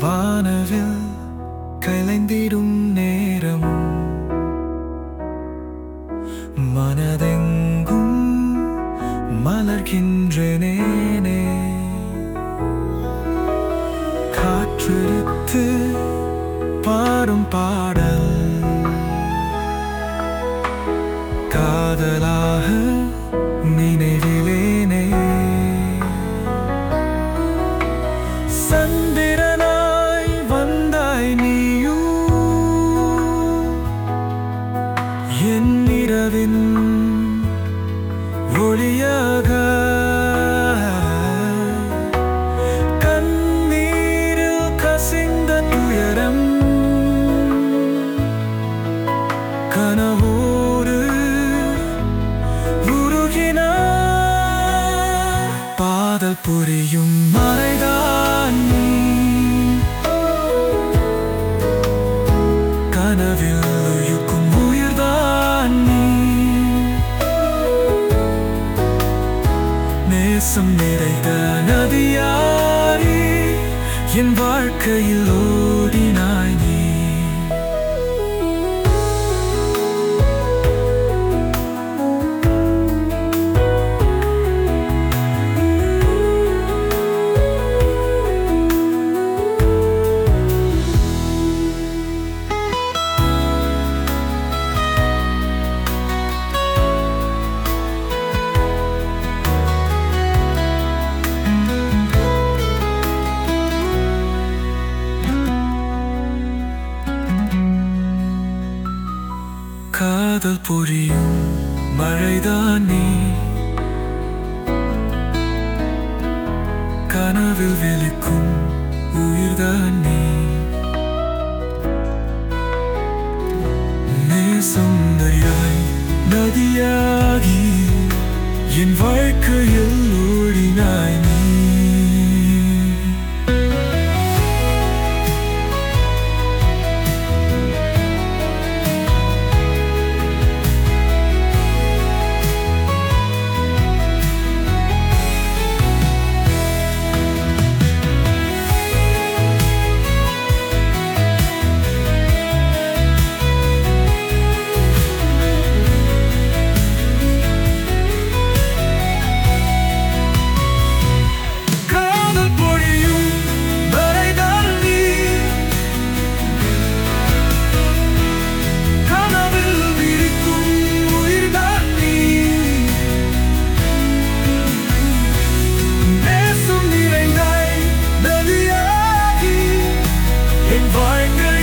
வானவில் கலைந்திடும் நேரம் மனதெங்கும் மலர்கின்றனே காற்றெடுத்து பாடும் பாடல் காதலாக நினைவிலேனே சந்திரனாய் வந்தாய் நீயும் என் இரவின் ஒளியாக கண்ணீரில் கசிந்த துயரம் கனவோடு உருகினார் பாதல் புரியும் மறைதான் நீ. கனவில் உயிர்க்கும் உயிர்தான் நீ நேசம் நிறைந்த நதியாரி என் வாழ்க்கையில் ஓடினாய் நீ காதல் புரியும் மழைதான் நீ கனவில் விழிக்கும் உயிர்தான் நீ நேசம் நதியாய் நதியாகி என் வாழ்க்கையில் ஓடினாய் நீ காதல் பொழியும் மறைதான் நீ கனவில் விரிக்கும் உயிர்தான் நீ நேசம் நிறைந்தாய் நதியாகி என் வாழ்க்கை